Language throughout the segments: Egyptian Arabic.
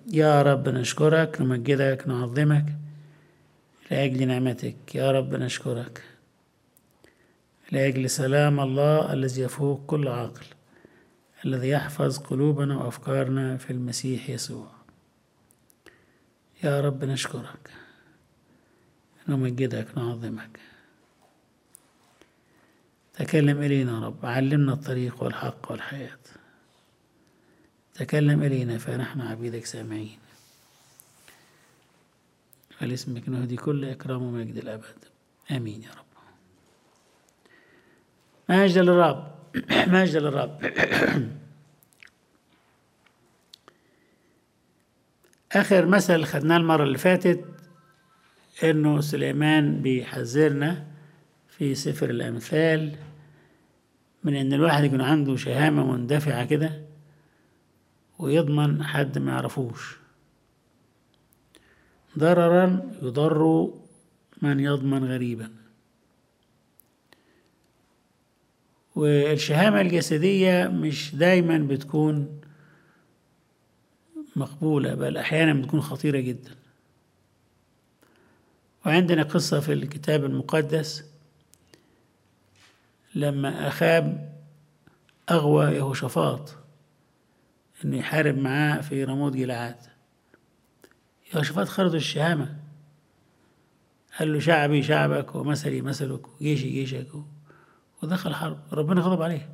يا رب نشكرك نمجدك نعظمك لأجل نعمتك يا رب نشكرك لأجل سلام الله الذي يفوق كل عقل الذي يحفظ قلوبنا وأفكارنا في المسيح يسوع يا رب نشكرك نمجدك نعظمك تكلم إلينا يا رب علمنا الطريق والحق والحياة تكلم إلينا فنحن عبيدك سامعين فلاسمك نهدي كل إكرام ومجد الأبد آمين يا رب مجد للرب مجد للرب آخر مثل خدناه المرة اللي فاتت إنه سليمان بيحذرنا في سفر الأمثال من إن الواحد يكون عنده شهامة مندفعة كده ويضمن حد ما يعرفوش ضررا يضر من يضمن غريبا والشهامة الجسدية مش دايما بتكون مقبولة بل أحيانا بتكون خطيرة جدا وعندنا قصة في الكتاب المقدس لما أخاب أغوى يهوشافاط إنه يحارب معاه في رموت جلعاد يهوشافاط خرج الشهامة قال له شعبي شعبك ومثلي مثلك وجيشي جيشك ودخل حرب ربنا غضب عليه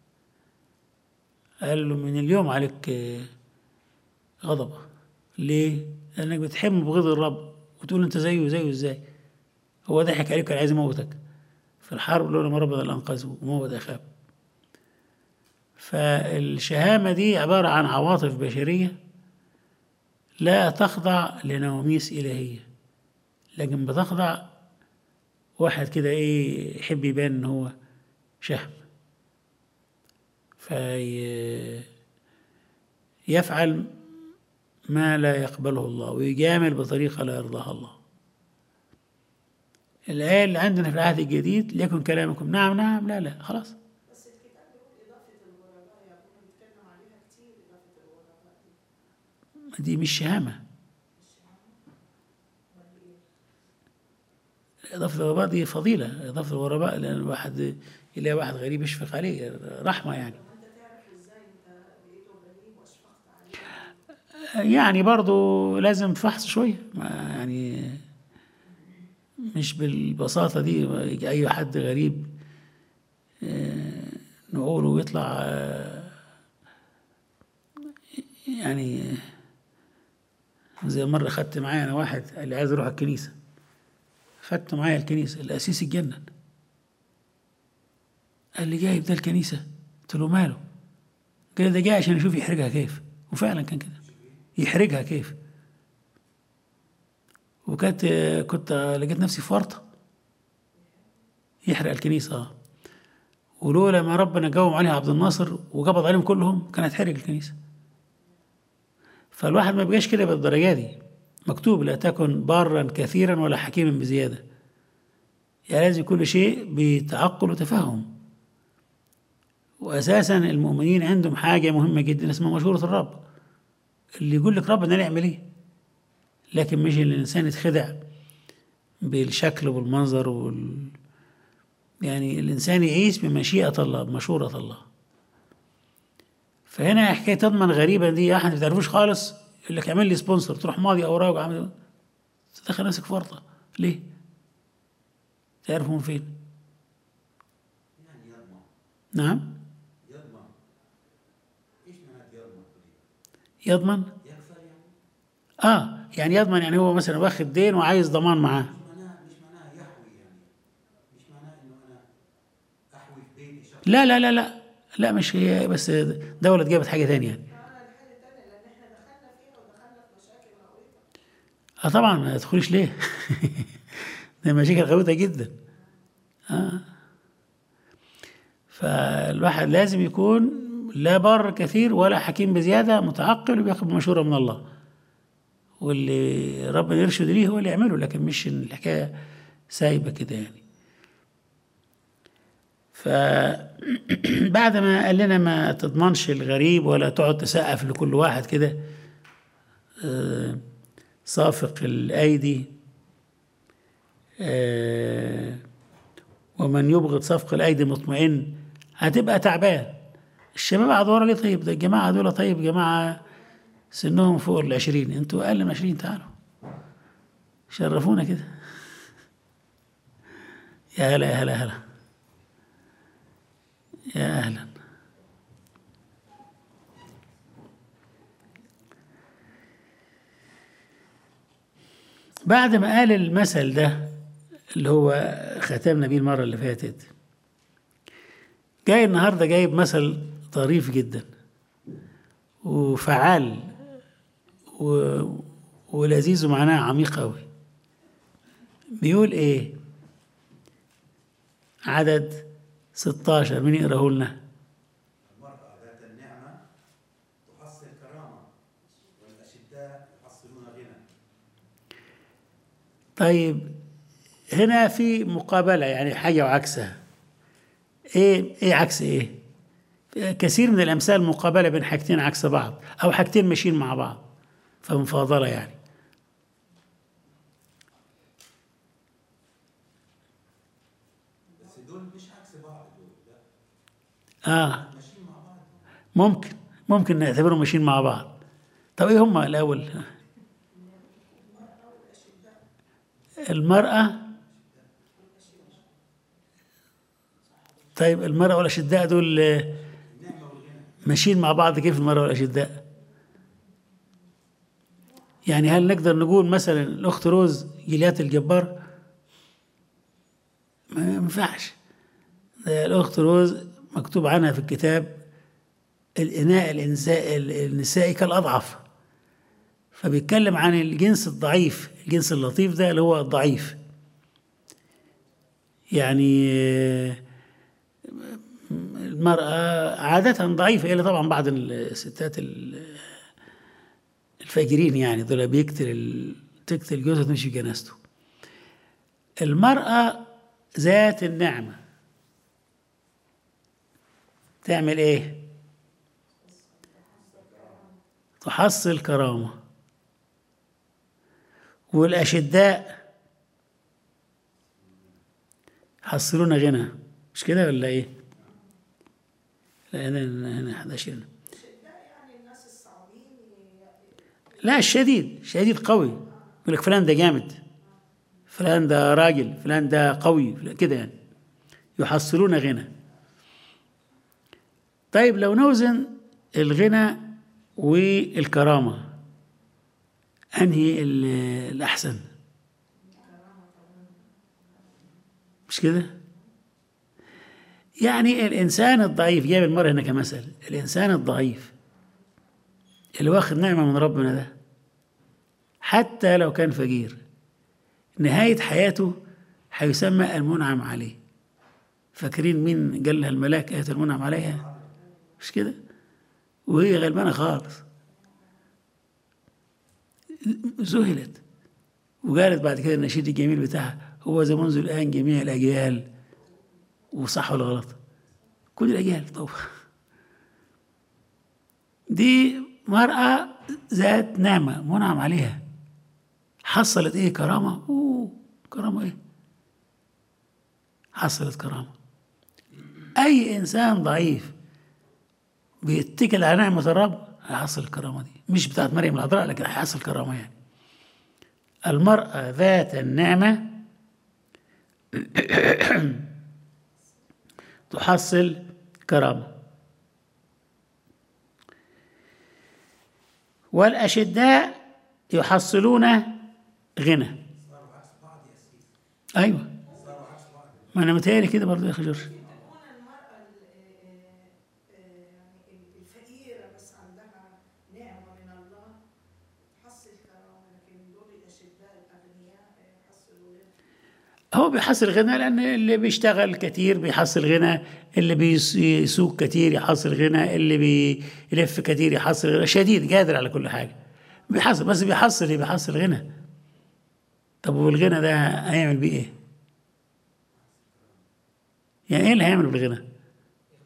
قال له من اليوم عليك غضبة ليه؟ لأنك بتحب بغض الرب وتقول أنت زيه زيه إزاي؟ هو ضحك عليك كان عايز يموتك في الحرب لولا ما ربنا اللي أنقذه وموت أخاب فالشهامة دي عبارة عن عواطف بشرية لا تخضع لنواميس إلهية لكن بتخضع واحد كده إيه يحب يبان إن هو شهم في يفعل ما لا يقبله الله ويجامل بطريقة لا يرضاها الله الآية اللي عندنا في العهد الجديد ليكن كلامكم نعم نعم لا لا خلاص بس الكتاب بيقول إضافة الغرباء يا أبونا بيتكلم عليها كتير إضافة الغرباء دي دي مش شهامة إضافة الغرباء دي فضيلة إضافة الغرباء لأن الواحد يلاقي واحد غريب يشفق عليه رحمة يعني أنت تعرف إزاي أنت لقيته غريب وأشفقت عليه يعني برضو لازم فحص شوية ما يعني مش بالبساطة دي يجي أي حد غريب آه، نقوله ويطلع آه، يعني زي مرة خدت معايا أنا واحد قال لي عايز أروح الكنيسة خدته معايا الكنيسة القسيس اتجنن قال لي جايب ده الكنيسة قلت له ماله قال لي ده جاي عشان يشوف يحرجها كيف وفعلا كان كده يحرجها كيف وكانت كنت لقيت نفسي في ورطة يحرق الكنيسة اه ولولا ما ربنا جاوم عليها عبد الناصر وقبض عليهم كلهم كانت هتحرق الكنيسة فالواحد ما بقاش كده بالدرجة دي مكتوب لا تكن بارا كثيرا ولا حكيما بزيادة يعني لازم كل شيء بتعقل وتفهم وأساسا المؤمنين عندهم حاجة مهمة جدا اسمها مشورة الرب اللي يقول لك ربنا نعمل ايه لكن مش ان الانسان يتخدع بالشكل والمنظر وال يعني الانسان يعيش بمشيئه الله بمشوره الله فهنا حكايه تضمن غريبه دي احد ما تعرفوش خالص يقول لك اعمل لي سبونسر تروح ماضي اوراق وعامل تدخل نفسك في ورطه ليه؟ تعرفوا من فين؟ يعني يضمن نعم يضمن ايش معنات يضمن يضمن يكفل يعني اه يعني يضمن يعني هو مثلا واخد دين وعايز ضمان معاه مش معناه مش معناه يحوي يعني مش معناه انه انا احوي في بيتي شخص لا لا لا لا لا مش هي بس دولة جابت حاجة تانية يعني معانا الحاجة التانية لأن إحنا دخلنا فيها ودخلنا في مشاكل غويطة اه طبعا ما تدخليش ليه ده مشاكل غويطة جدا اه فالواحد لازم يكون لا بار كثير ولا حكيم بزيادة متعقل وبياخد مشورة من الله واللي ربنا يرشد ليه هو اللي يعمله لكن مش إن الحكاية سايبة كده يعني فبعد ما قال لنا ما تضمنش الغريب ولا تقعد تسقف لكل واحد كده آه، صافق الأيدي آه، ومن يبغض صفق الأيدي مطمئن هتبقى تعبان الشباب قعدوا ورا ليه طيب ده الجماعة دول طيب جماعة سنهم فوق العشرين انتوا أقل من عشرين تعالوا شرفونا كده يا هلا يا هلا هلا يا أهلا بعد ما قال المثل ده اللي هو ختمنا بيه المرة اللي فاتت جاي النهاردة جايب مثل طريف جدا وفعال و... ولذيذ ومعناه عميق أوي بيقول إيه عدد 16 مين يقراه لنا المرأة ذات النعمة تحصل كرامة والأشداء يحصلون غنى طيب هنا في مقابلة يعني حاجة وعكسها ايه ايه عكس ايه كثير من الامثال مقابلة بين حاجتين عكس بعض او حاجتين ماشيين مع بعض فمفاضلة يعني بس دول مش عكس بعض دول لا اه ماشيين مع بعض ممكن ممكن نعتبرهم ماشيين مع بعض طب ايه هما الاول المرأة طيب المرأة والأشداء دول آه، النعمة والغنى ماشيين مع بعض كيف المرأة والأشداء يعني هل نقدر نقول مثلا الأخت روز جليات الجبار ما ينفعش ده الأخت روز مكتوب عنها في الكتاب الإناء الإنساء النسائي كالأضعف فبيتكلم عن الجنس الضعيف الجنس اللطيف ده اللي هو الضعيف يعني آه، المرأة عادة ضعيفة إلا طبعا بعض الستات ال- الفاجرين يعني دول بيقتل ال- تقتل جوزها تمشي جنازته المرأة ذات النعمة تعمل ايه؟ تحصل كرامة والأشداء يحصلون غنى مش كده ولا ايه؟ لا هنا هنا 11 هنا. يعني الناس الصعبين ي- لا الشديد شديد قوي يقول لك فلان ده جامد فلان ده راجل فلان ده قوي فلان- كده يعني يحصلون غنى طيب لو نوزن الغنى والكرامة أنهي ال- الأحسن مش كده يعني الإنسان الضعيف جايب المرأة هنا كمثل الإنسان الضعيف اللي واخد نعمة من ربنا ده حتى لو كان فقير نهاية حياته هيسمى المنعم عليه فاكرين مين قال لها الملاك آية المنعم عليها مش كده وهي غلبانة خالص ذهلت وقالت بعد كده النشيد الجميل بتاعها هو ذا منذ الآن جميع الأجيال وصح ولا غلط كل الأجيال طبعا دي مرأة ذات نعمة منعم عليها حصلت ايه كرامة اوه كرامة ايه حصلت كرامة اي انسان ضعيف بيتكل على نعمة الرب هيحصل الكرامة دي مش بتاعت مريم العذراء لكن هيحصل كرامة يعني المرأة ذات النعمة تحصل كرامة والأشداء يحصلون غنى صاروا عكس بعض يا سيدي أيوة صاروا عكس بعض ما أنا متهيألي كده برضه يا أخي جورج هنا المرأة ال- آه، آه، يعني الفقيرة بس عندها نعمة من الله تحصل كرامة لكن دول الأشداء الأغنياء آه، يحصلوا غنى هو بيحصل غنى لأن اللي بيشتغل كتير بيحصل غنى اللي بيسوق كتير يحصل غنى اللي بيلف كتير يحصل غنى شديد قادر على كل حاجة بيحصل بس بيحصل ايه بيحصل غنى طب والغنى ده هيعمل بيه ايه يعني ايه اللي هيعمل بالغنى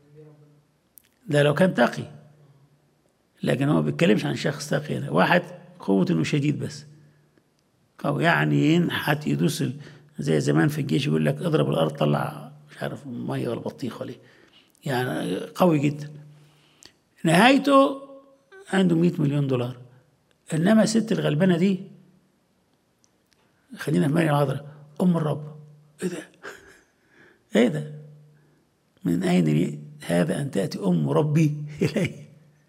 ده لو كان تقي لكن هو ما بيتكلمش عن شخص تقي هنا واحد قوة انه شديد بس قوي يعني ينحت يدوس ال- زي زمان في الجيش يقول لك اضرب الارض طلع مش عارف ميه ولا بطيخ ولا إيه. يعني قوي جدا نهايته عنده 100 مليون دولار انما الست الغلبانه دي خلينا في مريم العذراء ام الرب ايه ده؟ ايه ده؟ من اين لي هذا ان تاتي ام ربي الي؟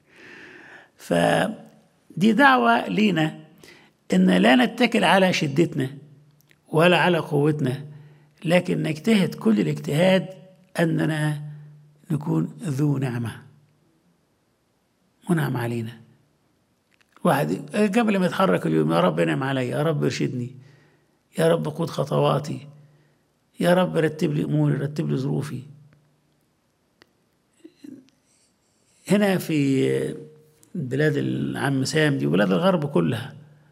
فدي دعوه لينا ان لا نتكل على شدتنا ولا على قوتنا لكن نجتهد كل الاجتهاد اننا نكون ذو نعمه منعم علينا واحد قبل ما يتحرك اليوم يا رب انعم علي يا رب ارشدني يا رب قود خطواتي يا رب رتب لي اموري رتب لي ظروفي هنا في بلاد العم سام دي وبلاد الغرب كلها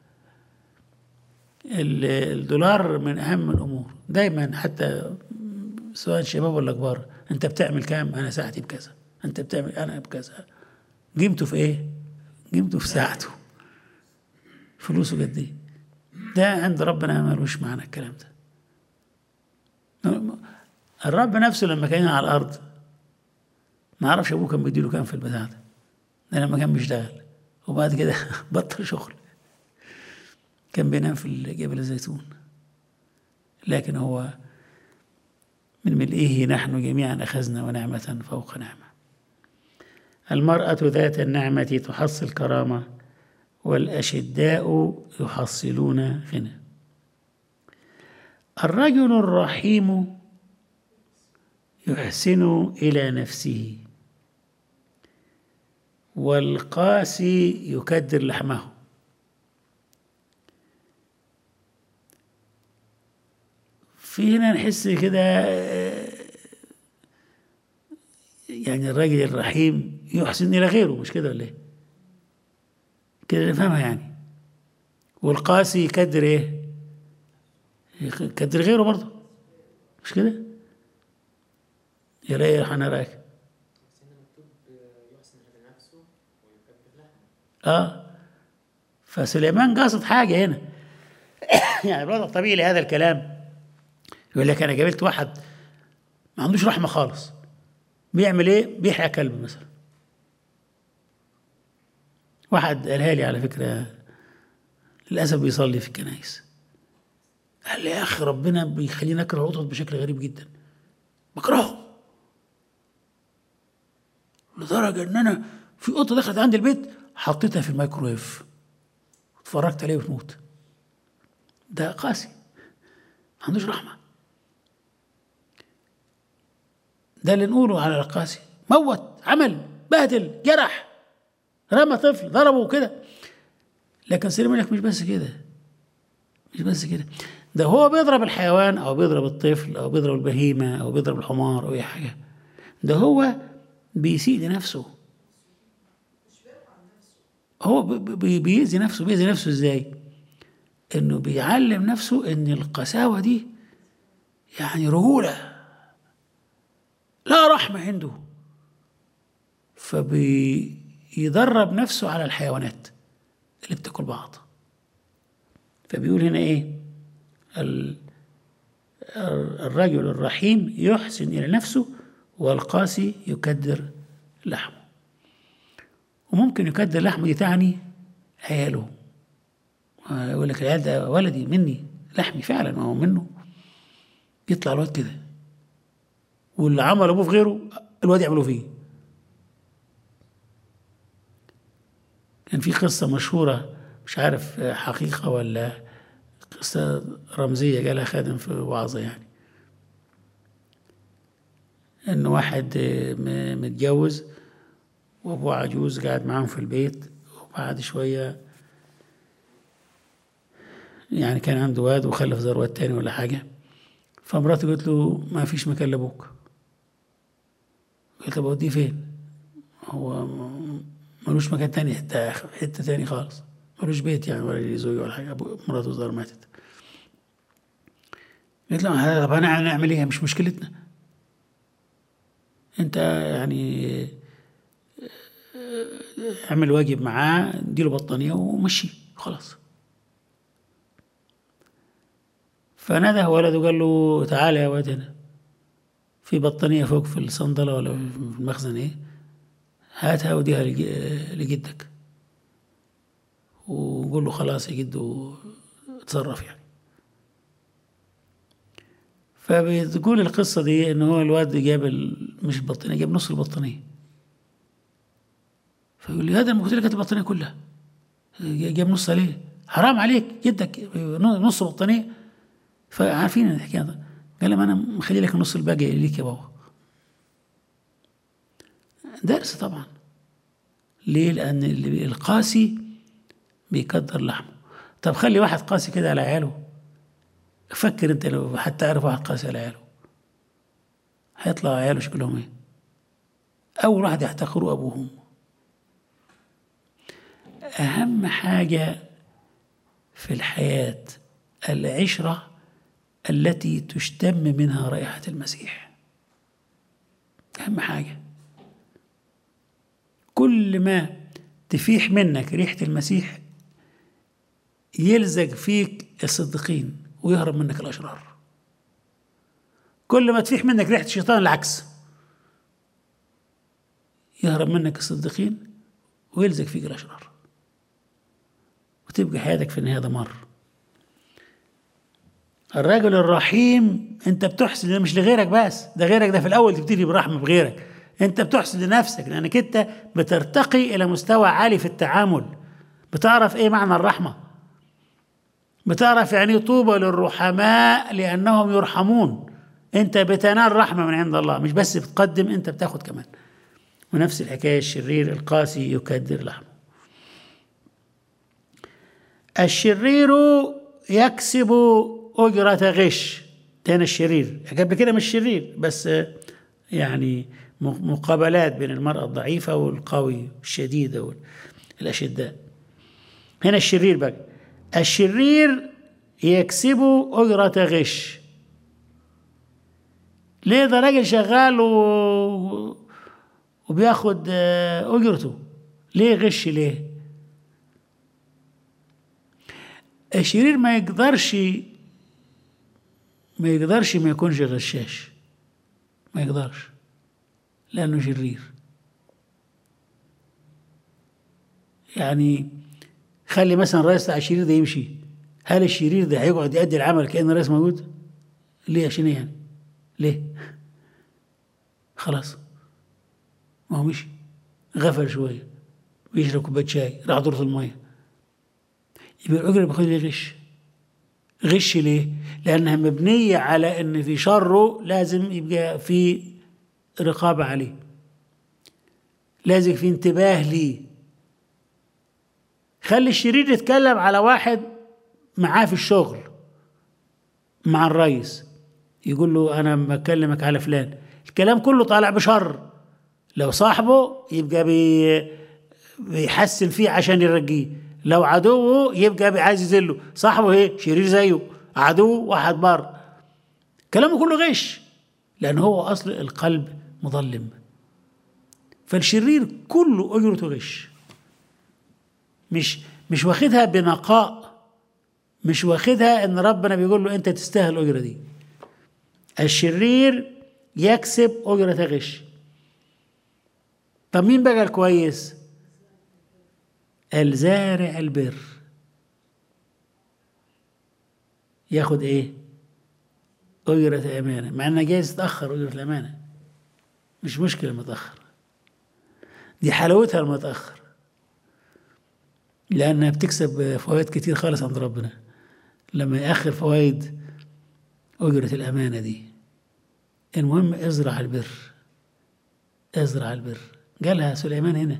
ال- الدولار من اهم الامور دايما حتى سواء شباب ولا كبار انت بتعمل كام انا ساعتي بكذا انت بتعمل انا بكذا قيمته في ايه قيمته في ساعته فلوسه قد ايه ده عند ربنا ملوش معنى الكلام ده الرب نفسه لما كان على الارض ما اعرفش ابوه كان بيديله كام في البتاع ده ده لما كان بيشتغل وبعد كده بطل شغل كان بينام في جبل الزيتون لكن هو من ملئه نحن جميعا أخذنا ونعمة فوق نعمة المرأة ذات النعمة تحصل كرامة والأشداء يحصلون غنى الرجل الرحيم يحسن إلى نفسه والقاسي يكدر لحمه في هنا نحس كده آه، يعني الراجل الرحيم يحسن إلى غيره مش كده ولا إيه؟ كده نفهمها يعني والقاسي يكدر إيه؟ يكدر غيره برضه مش كده؟ يا رأي أنا رأيك بس هنا مكتوب يحسن إلى نفسه ويكبر لحمه اه فسليمان قاصد حاجة هنا يعني الوضع طبيعي لهذا الكلام يقول لك أنا قابلت واحد ما عندوش رحمة خالص بيعمل إيه؟ بيحرق كلب مثلا واحد قالها لي على فكرة للأسف بيصلي في الكنائس قال لي يا أخي ربنا بيخليني أكره القطط بشكل غريب جدا بكرهه لدرجة إن أنا في قطة دخلت عند البيت حطيتها في الميكرويف اتفرجت عليه بتموت ده قاسي ما عندوش رحمة ده اللي نقوله على القاسي موت عمل بهدل جرح رمى طفل ضربه كده لكن سليمان لك مش بس كده مش بس كده ده هو بيضرب الحيوان او بيضرب الطفل او بيضرب البهيمه او بيضرب الحمار او اي حاجه ده هو بيسيء لنفسه هو ب- ب- بيأذي نفسه بيأذي نفسه ازاي انه بيعلم نفسه ان القساوة دي يعني رجولة لا رحمة عنده فبيدرب نفسه على الحيوانات اللي بتاكل بعض فبيقول هنا ايه ال- الرجل الرحيم يحسن إلى نفسه والقاسي يكدر لحمه وممكن يكدر لحمه دي تعني عياله آه، يقول لك العيال ده ولدي مني لحمي فعلا ما هو منه يطلع الواد كده واللي عمل ابوه في غيره الواد يعمله فيه كان في قصة مشهورة مش عارف حقيقة ولا قصة رمزية قالها خادم في وعظة يعني إن واحد م- متجوز وأبوه عجوز قاعد معاهم في البيت وبعد شوية يعني كان عنده واد وخلف زار واد تاني ولا حاجة فمراته قالت له ما فيش مكان لأبوك قلت له بوديه فين؟ هو م- ملوش مكان تاني حتة حتة تاني خالص ملوش بيت يعني ولا ليه زوج ولا حاجة أبو- مراته زار ماتت قلت له طب أنا هنعمل إيه مش مشكلتنا أنت يعني اعمل واجب معاه اديله بطانية ومشيه خلاص فنده ولده قال له تعالى يا واد هنا في بطانية فوق في الصندلة ولا في المخزن ايه هاتها وديها لج- لجدك وقول له خلاص يا جدو اتصرف يعني فبتقول القصة دي ان هو الواد جاب ال- مش البطانية جاب نص البطانية فيقول لي هذا انا قلت لك هات البطانية كلها جاب نصها ليه؟ حرام عليك جدك نص بطانية فعارفين الحكاية ده قال لهم انا مخلي لك النص الباقي ليك يا بابا درس طبعا ليه؟ لأن اللي القاسي بيقدر لحمه طب خلي واحد قاسي كده على عياله فكر انت لو حتى تعرف واحد قاسي على عياله هيطلع عياله شكلهم ايه اول واحد يحتقروا ابوهم اهم حاجه في الحياه العشره التي تشتم منها رائحه المسيح اهم حاجه كل ما تفيح منك ريحه المسيح يلزق فيك الصديقين ويهرب منك الاشرار كل ما تفيح منك ريحه الشيطان العكس يهرب منك الصديقين ويلزق فيك الاشرار وتبقى حياتك في النهايه دمار الرجل الرحيم انت بتحسن ده مش لغيرك بس ده غيرك ده في الاول تبتدي برحمه بغيرك انت بتحسن لنفسك لانك انت بترتقي الى مستوى عالي في التعامل بتعرف ايه معنى الرحمه بتعرف يعني طوبى للرحماء لانهم يرحمون انت بتنال رحمه من عند الله مش بس بتقدم انت بتاخد كمان ونفس الحكايه الشرير القاسي يكدر لحمه الشرير يكسب أجرة غش تاني الشرير قبل كده مش شرير بس يعني مقابلات بين المرأة الضعيفة والقوي الشديدة والأشداء هنا الشرير بقى الشرير يكسب أجرة غش ليه ده راجل شغال و... وبياخد أجرته ليه غش ليه الشرير ما يقدرش ما يقدرش ما يكونش غشاش ما يقدرش لأنه شرير يعني خلي مثلا الرئيس بتاع الشرير ده يمشي هل الشرير ده هيقعد يأدي العمل كأن الرئيس موجود؟ ليه عشان ايه يعني؟ ليه؟ خلاص ما هو مشي غفل شوية بيشرب كوباية شاي راح دورة المية يبقى الأجرة بياخد ليه غش غش ليه؟ لأنها مبنية على إن في شره لازم يبقى في رقابة عليه لازم في انتباه ليه خلي الشرير يتكلم على واحد معاه في الشغل مع الرئيس يقول له أنا بكلمك على فلان الكلام كله طالع بشر لو صاحبه يبقى بي بيحسن فيه عشان يرقيه لو عدوه يبقى عايز يذله صاحبه ايه شرير زيه عدو واحد بار كلامه كله غش لان هو اصل القلب مظلم فالشرير كله اجرته غش مش مش واخدها بنقاء مش واخدها ان ربنا بيقول له انت تستاهل الاجره دي الشرير يكسب اجره غش طب مين بقى الكويس الزارع البر ياخد ايه أجرة أمانة مع إنها جايز تأخر أجرة الأمانة مش مشكلة متأخر دي حلاوتها المتأخر لأنها بتكسب فوائد كتير خالص عند ربنا لما يأخر فوائد أجرة الأمانة دي المهم ازرع البر ازرع البر قالها سليمان هنا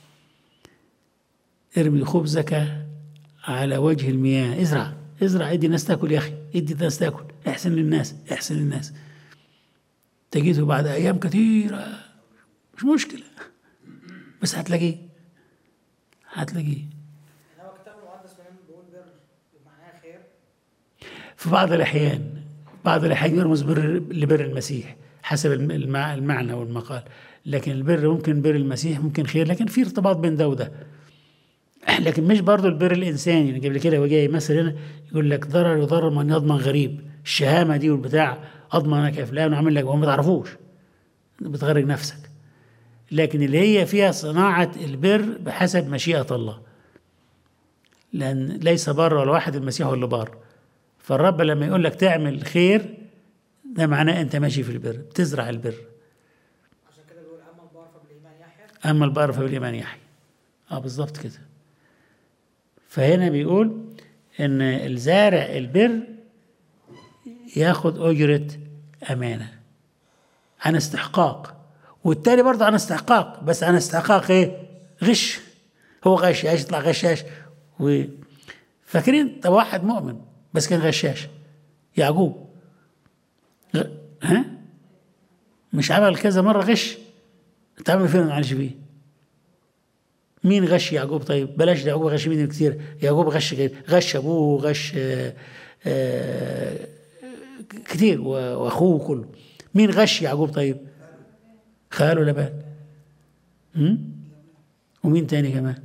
ارمي خبزك على وجه المياه ازرع ازرع ادي الناس تاكل يا اخي ادي الناس تاكل احسن للناس احسن للناس تجده بعد ايام كثيره مش مشكله بس هتلاقيه هتلاقيه هو الكتاب المقدس كمان بيقول بر معناها خير في بعض الاحيان بعض الاحيان يرمز بر لبر المسيح حسب المع- المعنى والمقال لكن البر ممكن بر المسيح ممكن خير لكن في ارتباط بين ده وده لكن مش برضو البر الانساني يعني قبل كده هو جاي مثل هنا يقول لك ضرر يضر من يضمن غريب الشهامه دي والبتاع اضمنك يا فلان وعامل لك وهو ما تعرفوش بتغرق نفسك لكن اللي هي فيها صناعه البر بحسب مشيئه الله لان ليس بر ولا واحد المسيح هو اللي بار فالرب لما يقول لك تعمل خير ده معناه انت ماشي في البر بتزرع البر عشان كده بيقول اما البار فبالايمان يحيى اما البر فبالايمان يحيى اه بالظبط كده فهنا بيقول ان الزارع البر ياخد اجره امانه عن استحقاق والتاني برضه عن استحقاق بس عن استحقاق ايه غش هو غشاش يطلع غشاش و فاكرين طب واحد مؤمن بس كان غشاش يعقوب غ... ها مش عمل كذا مره غش انت عامل فين معلش بيه مين غش يعقوب طيب بلاش يعقوب غش مين كتير يعقوب غش غير غش ابوه غش آه آه كتير و- واخوه كله مين غش يعقوب طيب خاله لبان هم؟ ومين تاني كمان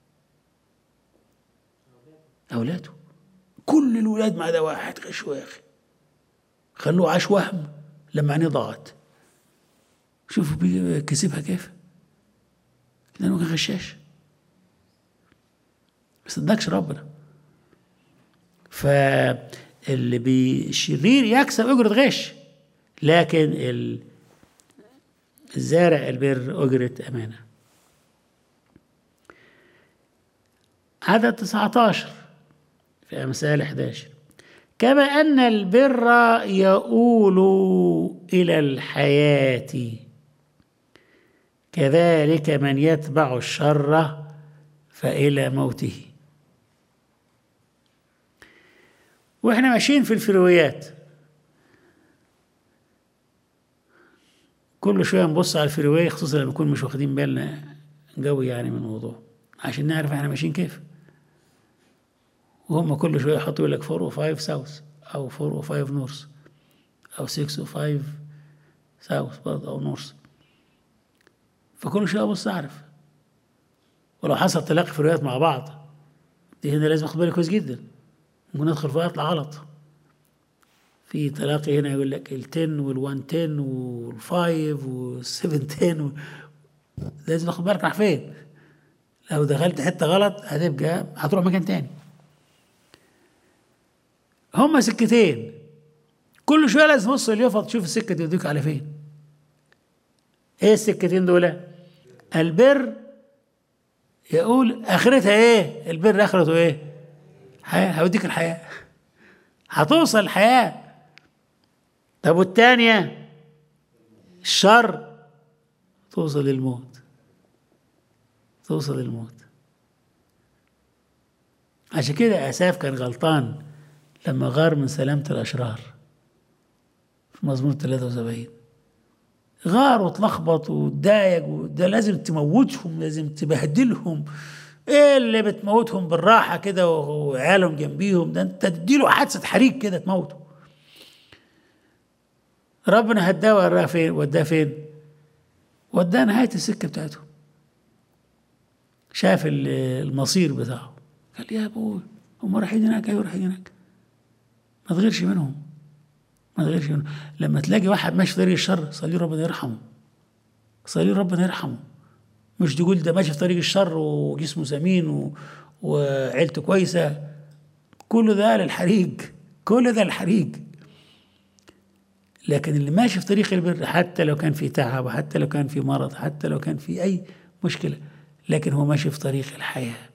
اولاده كل الولاد ما عدا واحد غشوا يا اخي خلوه عاش وهم لما عينيه ضاعت شوفوا بي- كسبها كيف لانه كان غشاش ما صدقش ربنا فاللي بالشرير يكسب اجرة غش لكن ال- الزارع البر اجرة امانه عدد 19 في امثال 11 كما ان البر يؤول الى الحياه كذلك من يتبع الشر فإلى موته واحنا ماشيين في الفرويات كل شويه نبص على الفروي خصوصا لما نكون مش واخدين بالنا قوي يعني من الموضوع عشان نعرف احنا ماشيين كيف وهم كل شويه يحطوا لك 4 و5 ساوث او 4 و5 نورث او 6 و5 ساوث برضه او نورث فكل شويه ابص اعرف ولو حصل تلاقي في الروايات مع بعض دي هنا لازم اخد بالي كويس جدا ممكن ادخل فيها اطلع غلط في تلاقي هنا يقول لك ال 10 وال 110 وال 5 وال 710 و... لازم اخد بالك راح فين لو دخلت حته غلط هتبقى هتروح مكان تاني هما سكتين كل شويه لازم تبص اليافط تشوف السكه دي توديك على فين ايه السكتين دول البر يقول اخرتها ايه البر اخرته ايه حياه هيوديك الحياه هتوصل الحياه طب والتانية الشر توصل للموت توصل للموت عشان كده اساف كان غلطان لما غار من سلامة الأشرار في مزمور 73 غار واتلخبط واتضايق وده لازم تموتهم لازم تبهدلهم ايه اللي بتموتهم بالراحه كده وعيالهم جنبيهم ده انت تديله حادثه حريق كده تموته ربنا هداه وراه فين وداه فين وداه نهايه السكه بتاعته شاف ال- المصير بتاعه قال يا ابوي هم رايحين هناك ايوه رايحين هناك ما تغيرش منهم ما تغيرش منهم لما تلاقي واحد ماشي في طريق الشر صلي ربنا يرحمه صلي ربنا يرحمه مش تقول ده ماشي في طريق الشر وجسمه سمين و... وعيلته كويسه كل ده للحريق كل ده للحريق لكن اللي ماشي في طريق البر حتى لو كان في تعب وحتى لو كان في مرض حتى لو كان في اي مشكله لكن هو ماشي في طريق الحياه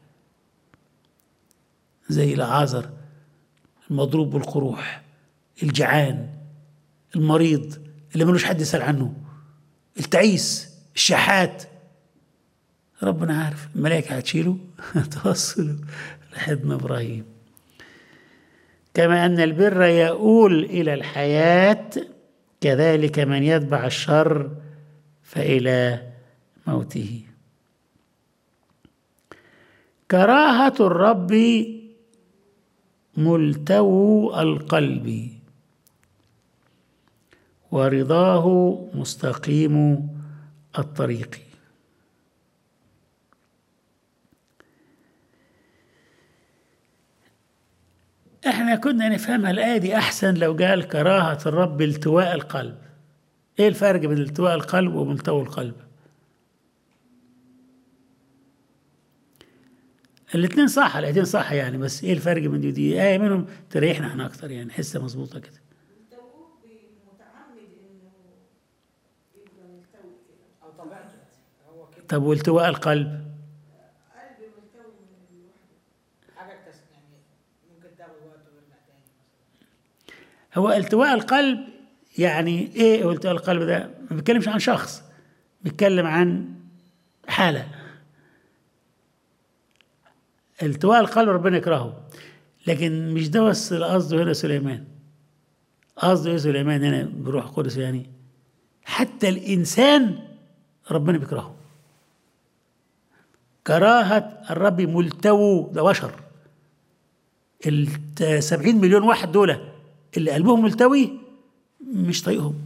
زي العازر المضروب بالقروح الجعان المريض اللي ملوش حد يسأل عنه التعيس الشحات ربنا عارف الملائكة هتشيله توصله لحضن إبراهيم كما أن البر يؤول إلى الحياة كذلك من يتبع الشر فإلى موته كراهة الرب ملتو القلب ورضاه مستقيم الطريق احنا كنا نفهمها الآية دي أحسن لو قال كراهة الرب التواء القلب ايه الفرق بين التواء القلب وملتوى القلب الاثنين صح الاثنين صح يعني بس ايه الفرق بين دي ودي آية منهم تريحنا احنا اكتر يعني نحسها مظبوطة كده التوقف متعمد انه يبقى ملتوي كده او طبيعته هو كده طب والتواء القلب قلب ملتوي من لوحده حاجه اكتسب يعني ممكن تاخد وقت ويرجع تاني مثلا هو التواء القلب يعني ايه هو التواء القلب ده ما بيتكلمش عن شخص بيتكلم عن حالة التواء القلب ربنا يكرهه لكن مش ده بس قصده هنا سليمان قصده ايه سليمان هنا بروح قدس يعني حتى الإنسان ربنا بيكرهه كراهة الرب ملتوي ده بشر ال 70 مليون واحد دول اللي قلبهم ملتوي مش طايقهم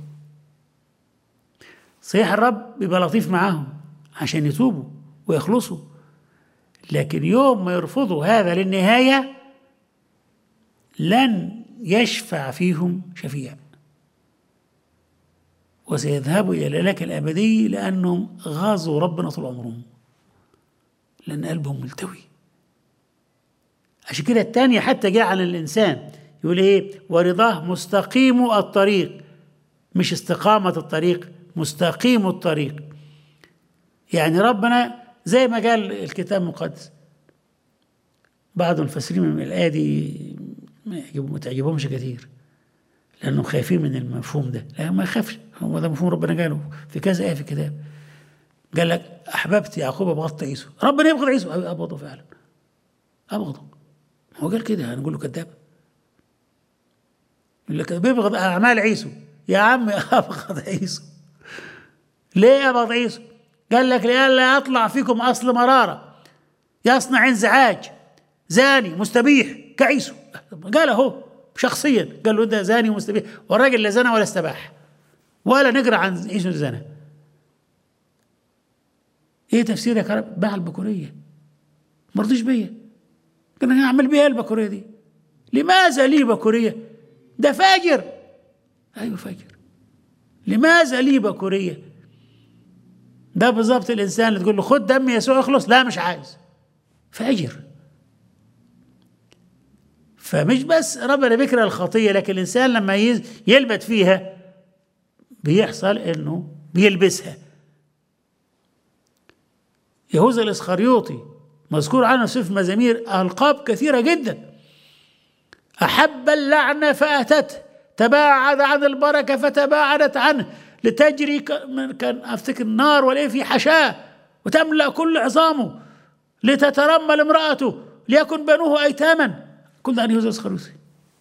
صحيح الرب بيبقى لطيف معاهم عشان يتوبوا ويخلصوا لكن يوم ما يرفضوا هذا للنهاية لن يشفع فيهم شفيع وسيذهبوا إلى الهلاك الأبدي لأنهم غازوا ربنا طول عمرهم لأن قلبهم ملتوي عشان كده التانية حتى جاء عن الإنسان يقول إيه ورضاه مستقيم الطريق مش استقامة الطريق مستقيم الطريق يعني ربنا زي ما قال الكتاب المقدس بعض المفسرين من الآية دي ما يعجبهم- ما تعجبهمش كثير لأنهم خايفين من المفهوم ده لا ما يخافش هو ده مفهوم ربنا قاله في كذا آية في الكتاب قال لك أحببت يعقوب أبغضت عيسو ربنا يبغض عيسو أيوة، أبغضه فعلا أبغضه هو قال كده هنقول له كذاب يقول لك بيبغض أعمال عيسو يا عم أبغض عيسو ليه أبغض عيسو قال لك لئلا يطلع فيكم أصل مرارة يصنع انزعاج زاني مستبيح كعيسو قال هو شخصيا قال له ده زاني ومستبيح والراجل لا زنى ولا استباح ولا نقرا عن عيسو زنى ايه تفسيرك يا رب باع البكوريه ما رضيش بيا قال انا هعمل بيها البكوريه دي لماذا لي بكوريه ده فاجر ايوه فاجر لماذا لي بكوريه ده بالظبط الانسان اللي تقول له خد دم يسوع اخلص لا مش عايز فاجر فمش بس ربنا بيكره الخطيه لكن الانسان لما يز- يلبت فيها بيحصل انه بيلبسها يهوذا الاسخريوطي مذكور عنه في سفر مزامير القاب كثيره جدا احب اللعنه فاتته تباعد عن البركه فتباعدت عنه لتجري ك- من- كان افتكر النار والايه في حشاه وتملا كل عظامه لتترمل امراته ليكن بنوه ايتاما كل ده عن يهوذا الاسخريوطي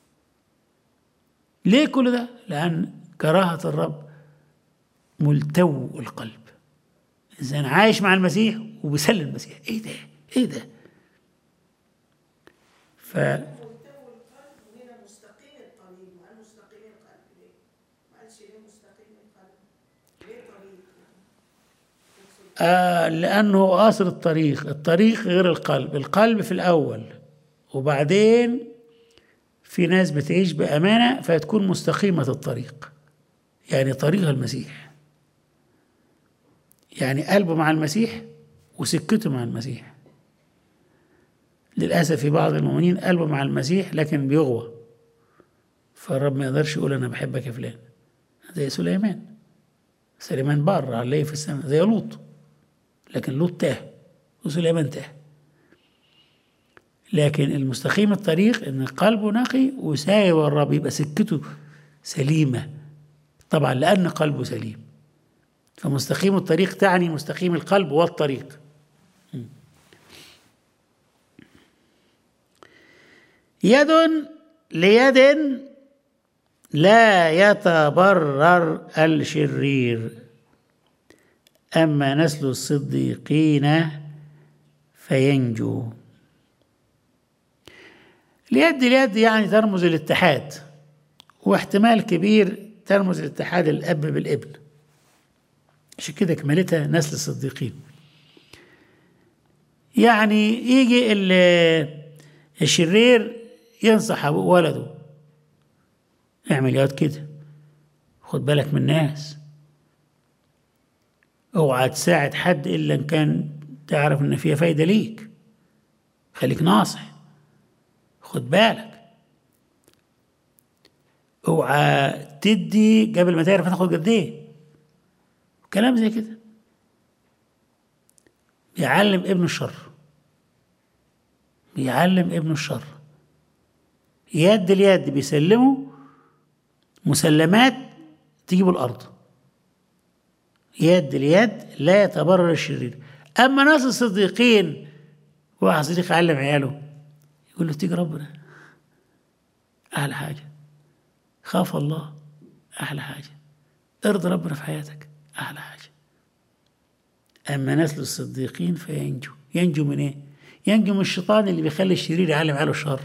ليه كل ده؟ لأن كراهة الرب ملتو القلب إنسان عايش مع المسيح وبيسلم المسيح إيه ده؟ إيه ده؟ ف ملتوي القلب وهنا مستقيم الطريق ما قال مستقيم القلب ليه؟ ما قالش ليه مستقيم القلب؟ ليه طريق؟ تقصد آه لأنه قاصر الطريق الطريق غير القلب القلب في الأول وبعدين في ناس بتعيش بأمانة فتكون مستقيمة الطريق يعني طريقها المسيح يعني قلبه مع المسيح وسكته مع المسيح للأسف في بعض المؤمنين قلبه مع المسيح لكن بيغوى فالرب ما يقدرش يقول أنا بحبك يا فلان زي سليمان سليمان بار عليه في السماء زي لوط لكن لوط تاه وسليمان تاه لكن المستقيم الطريق ان قلبه نقي وساير الرب يبقى سكته سليمه طبعا لان قلبه سليم فمستقيم الطريق تعني مستقيم القلب والطريق م. يد ليد لا يتبرر الشرير أما نسل الصديقين فينجو اليد اليد يعني ترمز الاتحاد واحتمال كبير ترمز الاتحاد الأب بالابن عشان كده كملتها نسل الصديقين يعني يجي ال- الشرير ينصح أبوه ولده اعمل ياض كده خد بالك من الناس اوعى تساعد حد الا ان كان تعرف ان فيها فايده ليك خليك ناصح خد بالك اوعى تدي قبل ما تعرف هتاخد قد ايه كلام زي كده بيعلم ابنه الشر بيعلم ابنه الشر يد اليد بيسلمه مسلمات تجيب الارض يد اليد لا يتبرر الشرير اما ناس الصديقين واحد صديق علم عياله يقول له تيجي ربنا احلى حاجه خاف الله احلى حاجه ارضي ربنا في حياتك احلى حاجه اما نسل الصديقين فينجو ينجو من ايه ينجو من الشيطان اللي بيخلي الشرير يعلم عياله الشر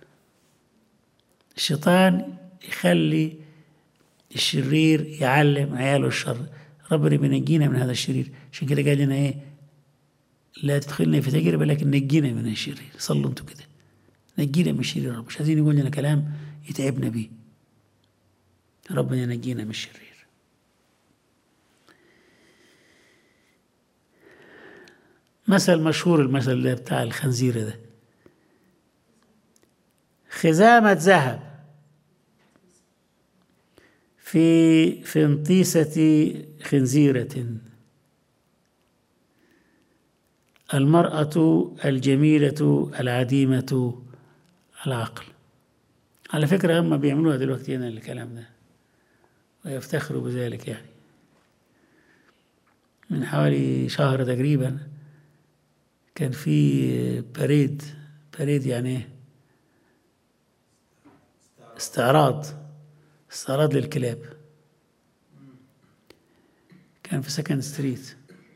الشيطان يخلي الشرير يعلم عياله الشر ربنا بينجينا من هذا الشرير عشان كده قال لنا ايه لا تدخلنا في تجربه لكن نجينا من الشرير صلوا انتوا كده نجينا من الشرير رب مش عايزين يقول لنا كلام يتعبنا بيه ربنا ينجينا من الشرير مثل مشهور المثل ده بتاع الخنزير ده خزامة ذهب في فنطيسة خنزيرة المرأة الجميلة العديمة العقل على فكرة هم بيعملوها دلوقتي هنا الكلام ده ويفتخروا بذلك يعني من حوالي شهر تقريبا كان في بريد بريد يعني ايه استعراض استعراض للكلاب كان في سكند ستريت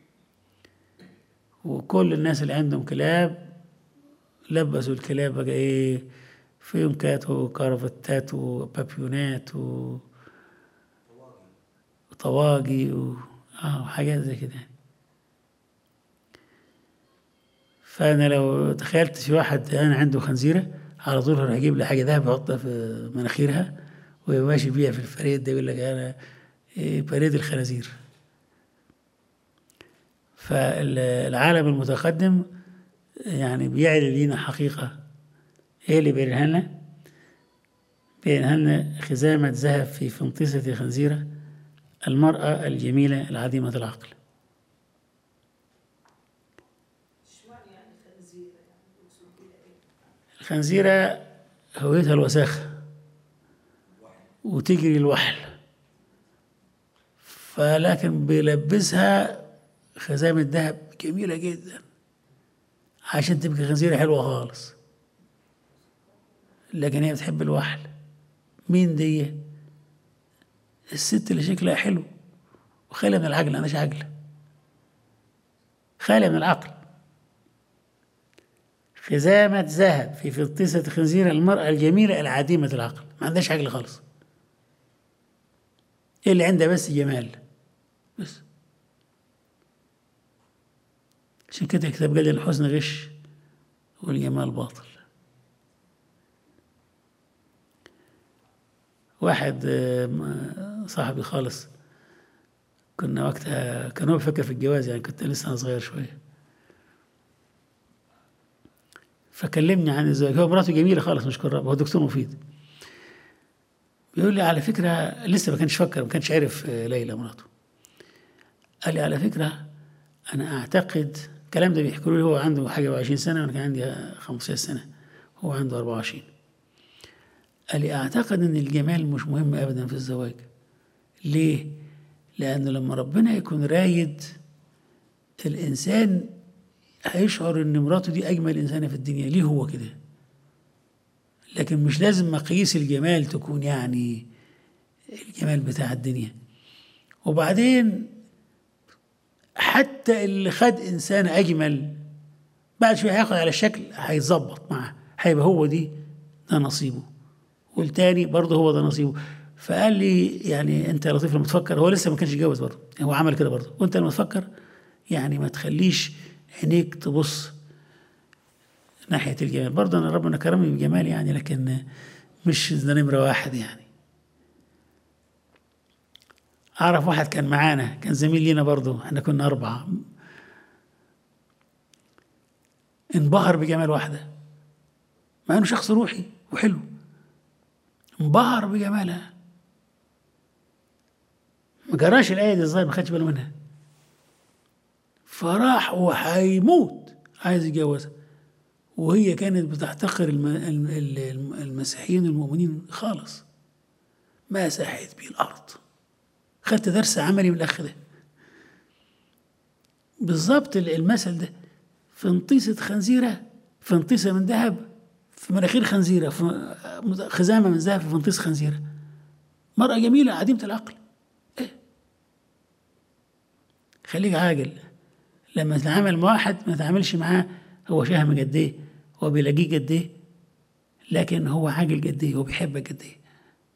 وكل الناس اللي عندهم كلاب لبسوا الكلاب بقى ايه فيونكات وكرافتات وبابيونات و وطواقي و... اه وحاجات زي كده فانا لو تخيلت في واحد انا عنده خنزيره على طول هروح اجيب لي حاجه ذهب يحطها في مناخيرها وماشي بيها في الفريد ده يقول لك انا إيه بريد الخنازير فالعالم المتقدم يعني بيعلن لينا حقيقة ايه اللي بيرهن لنا؟ بيرهن لنا خزامة ذهب في فنطسة خنزيرة المرأة الجميلة العديمة العقل اشمعنى يعني خنزيرة يعني يقصد بيها ايه؟ الخنزيرة هويتها الوساخة وتجري الوحل فلكن بيلبسها خزامة ذهب جميلة جدا عشان تبقى خنزيرة حلوة خالص لكن هي بتحب الوحل مين دي الست اللي شكلها حلو وخالية من العقل أنا عقل خالية من العقل خزامة ذهب في فطيسة خنزير المرأة الجميلة العديمة العقل ما عندهاش عقل خالص إيه اللي عندها بس جمال بس عشان كده الكتاب قال الحسن غش والجمال باطل واحد آه، صاحبي خالص كنا وقتها كان هو بيفكر في الجواز يعني كنت لسه أنا صغير شويه فكلمني عن الزواج هو مراته جميله خالص مش كراب هو دكتور مفيد بيقول لي على فكره لسه ما كانش فكر ما كانش عارف آه، ليلى مراته قال لي على فكره انا اعتقد الكلام ده بيحكوا لي هو عنده حاجه و20 سنه وانا كان عندي 15 سنه هو عنده 24 قال لي اعتقد ان الجمال مش مهم ابدا في الزواج ليه لانه لما ربنا يكون رايد الانسان هيشعر ان مراته دي اجمل انسانه في الدنيا ليه هو كده لكن مش لازم مقاييس الجمال تكون يعني الجمال بتاع الدنيا وبعدين حتى اللي خد انسان اجمل بعد شويه هياخد على الشكل هيظبط معاه هيبقى هو دي ده نصيبه والتاني برضه هو ده نصيبه فقال لي يعني انت يا لطيف لما تفكر هو لسه ما كانش اتجوز برضه هو عمل كده برضه وانت لما تفكر يعني ما تخليش عينيك تبص ناحية الجمال برضه أنا ربنا كرمني بالجمال يعني لكن مش ده نمرة واحد يعني أعرف واحد كان معانا كان زميل لينا برضه احنا كنا أربعة انبهر بجمال واحدة مع إنه شخص روحي وحلو انبهر بجمالها ما قراش الآية دي الظاهر ما خدش باله منها فراح وهيموت عايز يتجوزها وهي كانت بتحتقر الم- الم- الم- المسيحيين المؤمنين خالص ما ساحت بيه الأرض خدت درس عملي من الأخ ده بالظبط ال- المثل ده فنطيسة خنزيرة فنطيسة من ذهب في مناخير خنزيرة في خزامة من ذهب في فنطيس خنزيرة مرأة جميلة عديمة العقل إيه؟ خليك عاقل لما تتعامل مع واحد ما تتعاملش معاه هو شهم قد ايه هو بيلاقيه قد ايه لكن هو عاقل قد ايه هو بيحبك قد ايه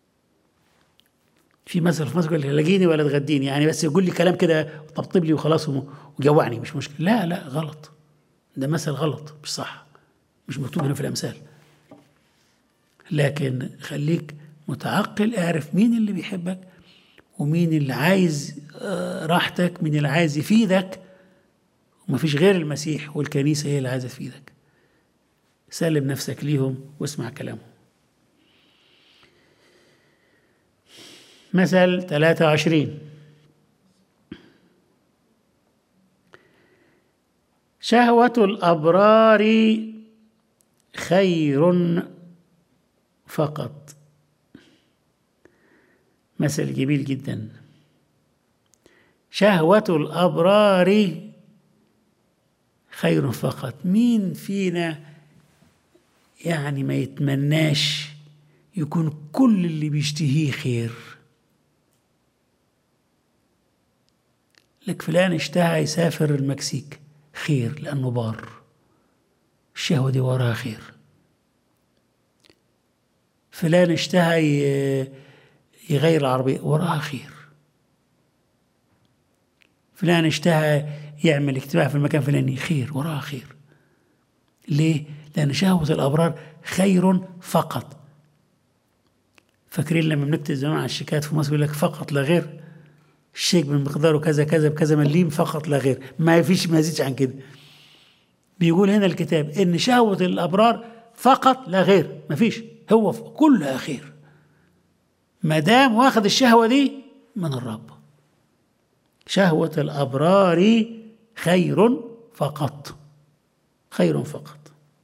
في مثل في مصر يقول لك لاقيني ولا تغديني يعني بس يقول لي كلام كده طبطب لي وخلاص وم- وجوعني مش مشكله لا لا غلط ده مثل غلط مش صح مش مكتوب هنا في الامثال لكن خليك متعقل اعرف مين اللي بيحبك ومين اللي عايز آه، راحتك مين اللي عايز يفيدك ومفيش غير المسيح والكنيسة هي اللي عايزة تفيدك سلم نفسك ليهم واسمع كلامهم مثل 23 شهوة الأبرار خير فقط مثل جميل جدا شهوة الأبرار خير فقط مين فينا يعني ما يتمناش يكون كل اللي بيشتهيه خير لك فلان اشتهى يسافر المكسيك خير لأنه بار الشهوة دي وراها خير فلان اشتهى ي- يغير العربية وراها خير فلان اشتهى يعمل اجتماع في المكان الفلاني خير وراها خير ليه؟ لأن شهوة الأبرار خير فقط فاكرين لما بنكتب زمان على الشيكات في مصر يقول لك فقط لا غير الشيك بمقداره كذا كذا بكذا مليم فقط لا غير ما فيش ما يزيدش عن كده بيقول هنا الكتاب ان شهوة الابرار فقط لا غير ما فيش هو ف- كلها خير ما دام واخد الشهوة دي من الرب شهوة الابرار خير فقط خير فقط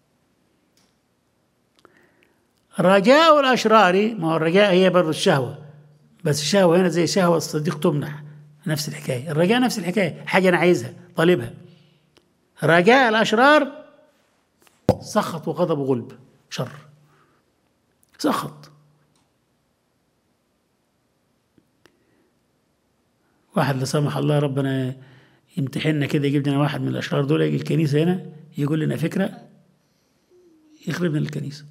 رجاء الاشرار ما هو الرجاء هي برضه الشهوه بس الشهوه هنا زي شهوه الصديق تمنح نفس الحكايه الرجاء نفس الحكايه حاجه انا عايزها طالبها رجاء الاشرار سخط وغضب وغلب شر سخط واحد لا سمح الله ربنا يمتحننا كده يجيب لنا واحد من الاشرار دول يجي الكنيسه هنا يقول لنا فكره يخرب لنا الكنيسه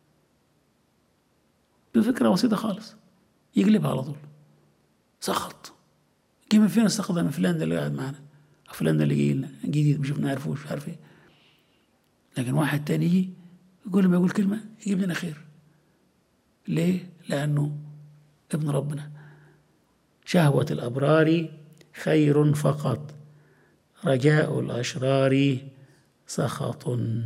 بفكره بسيطه خالص يقلبها على طول سخط جه من فين السخط ده من فلان ده اللي قاعد معانا أو فلان ده اللي جاي لنا جديد مش نعرفوش مش عارف ايه لكن واحد تاني يجي يقول لما يقول كلمه يجيب لنا خير ليه؟ لأنه ابن ربنا شهوة الأبرار خير فقط رجاء الأشرار سخط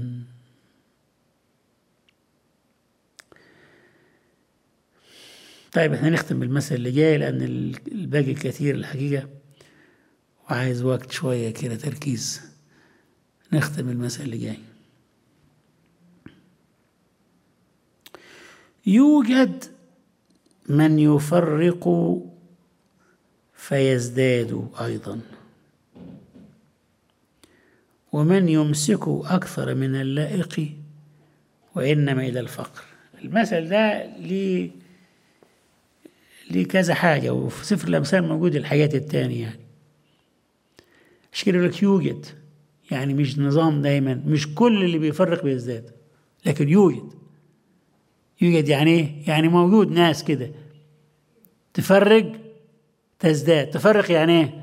طيب احنا نختم بالمثل اللي جاي لأن الباقي كثير الحقيقة وعايز وقت شوية كده تركيز نختم المثل اللي جاي يوجد من يفرق فيزداد أيضا ومن يمسك أكثر من اللائق وإنما إلى الفقر المثل ده ليه ليه كذا حاجة وفي سفر الأمثال موجود الحاجات التانية يعني مش كده يقول لك يوجد يعني مش نظام دايما مش كل اللي بيفرق بيزداد لكن يوجد يوجد يعني ايه؟ يعني موجود ناس كده تفرق تزداد تفرق يعني ايه؟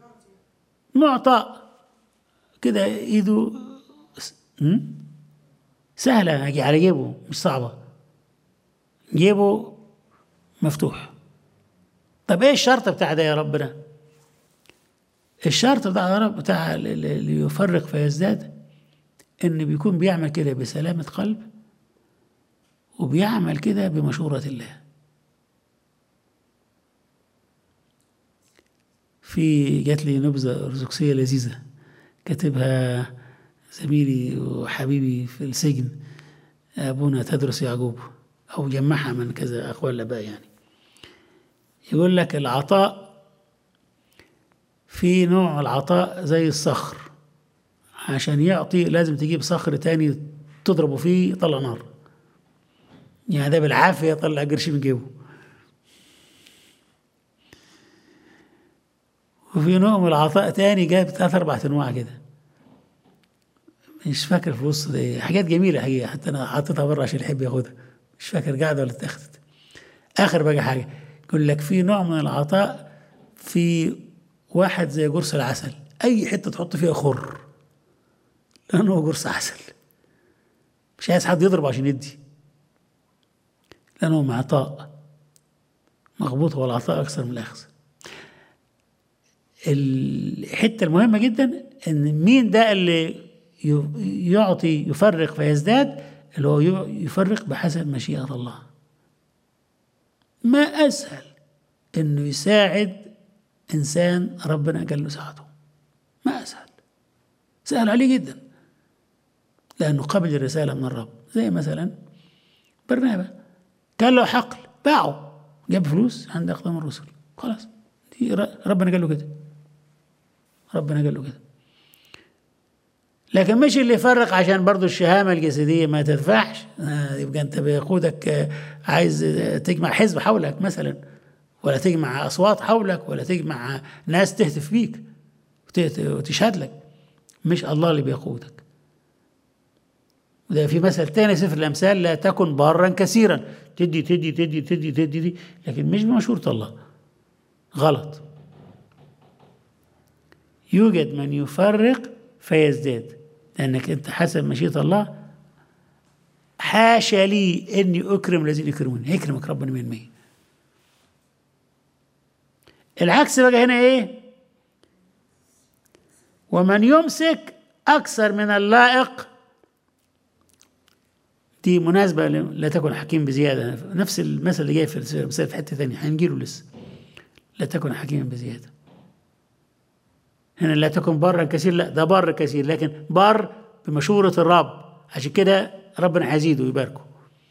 معطى كده ايده م? سهلة أجي على جيبه مش صعبة جيبه مفتوح طب ايه الشرط بتاع ده يا ربنا الشرط بتاع رب بتاع اللي يفرق فيزداد ان بيكون بيعمل كده بسلامة قلب وبيعمل كده بمشورة الله في جات لي نبذة أرثوذكسية لذيذة كاتبها زميلي وحبيبي في السجن أبونا تدرس يعقوب أو جمعها من كذا أقوال الآباء يعني يقول لك العطاء في نوع العطاء زي الصخر عشان يعطي لازم تجيب صخر تاني تضربه فيه يطلع نار يعني ده بالعافية يطلع قرش من جيبه وفي نوع من العطاء تاني جايب ثلاث أربع أنواع كده مش فاكر في وسط ايه حاجات جميلة هي حتى أنا حاططها بره عشان يحب ياخدها مش فاكر قاعدة ولا اتاخدت آخر بقى حاجة يقول لك في نوع من العطاء في واحد زي قرص العسل أي حتة تحط فيها خر لأنه هو قرص عسل مش عايز حد يضرب عشان يدي لأنه معطاء مغبوط هو العطاء أكثر من الأخذ الحتة المهمة جدا إن مين ده اللي يعطي يفرق فيزداد اللي هو يفرق بحسب مشيئة الله ما أسهل إنه يساعد إنسان ربنا قال له ساعده ما أسهل سهل عليه جدا لأنه قبل الرسالة من الرب زي مثلا برنابا كان له حقل باعه جاب فلوس عند أقدام الرسل خلاص دي ربنا قال له كده ربنا قال له كده لكن مش اللي يفرق عشان برضو الشهامة الجسدية ما تدفعش آه يبقى انت بيقودك آه عايز تجمع حزب حولك مثلا ولا تجمع أصوات حولك ولا تجمع ناس تهتف بيك وتشهد لك مش الله اللي بيقودك وده في مثل تاني سفر الأمثال لا تكن بارا كثيرا تدي تدي تدي تدي تدي, تدي لكن مش بمشورة الله غلط يوجد من يفرق فيزداد لأنك أنت حسب مشيئة الله حاشا لي إني أكرم الذين يكرمون هيكرمك ربنا من مية العكس بقى هنا إيه ومن يمسك أكثر من اللائق دي مناسبة لا تكن حكيم بزيادة نفس المثل اللي جاي في المثال في حتة ثانية هنجيله لسه لا تكن حكيما بزيادة هنا لا تكن برا كثير لا ده بر كثير لكن بر بمشورة الرب عشان كده ربنا هيزيده ويباركه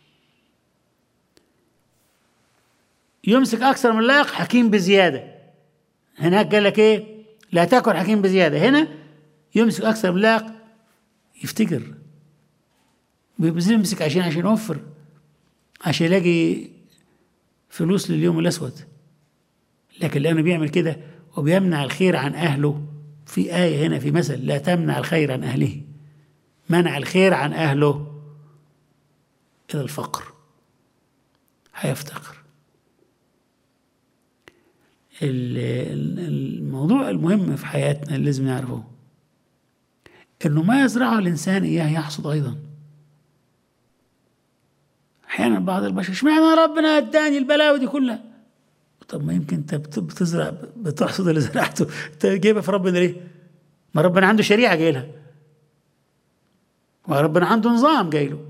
يمسك أكثر من اللائق حكيم بزيادة هناك قال لك إيه لا تكن حكيم بزيادة هنا يمسك أكثر من اللائق يفتكر بيمسك عشان عشان يوفر عشان يلاقي فلوس لليوم الأسود لكن لأنه بيعمل كده وبيمنع الخير عن أهله في آية هنا في مثل لا تمنع الخير عن أهله منع الخير عن أهله إلى الفقر هيفتقر الموضوع المهم في حياتنا اللي لازم نعرفه انه ما يزرعه الانسان اياه يحصد ايضا احيانا بعض البشر اشمعنى ربنا اداني البلاوي دي كلها طب ما يمكن انت بتزرع بتحصد اللي زرعته انت جايبها في ربنا ليه؟ ما ربنا عنده شريعه جايلها وربنا عنده نظام جايله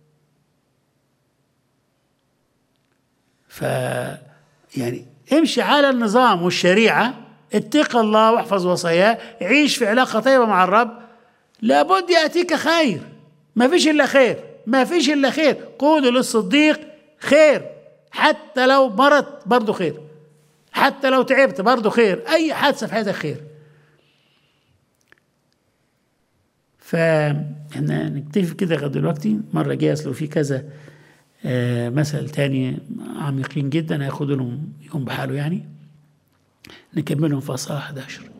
ف يعني امشي على النظام والشريعه اتق الله واحفظ وصاياه عيش في علاقه طيبه مع الرب لابد ياتيك خير ما فيش الا خير ما فيش الا خير قولوا للصديق خير حتى لو مرضت برضه خير حتى لو تعبت برضه خير اي حادثه في حياتك خير فاحنا نكتفي كده لغايه دلوقتي مره جايه اصل في كذا آه مثل تاني عميقين جدا هياخدوا لهم يوم بحاله يعني نكملهم في اصحاح 11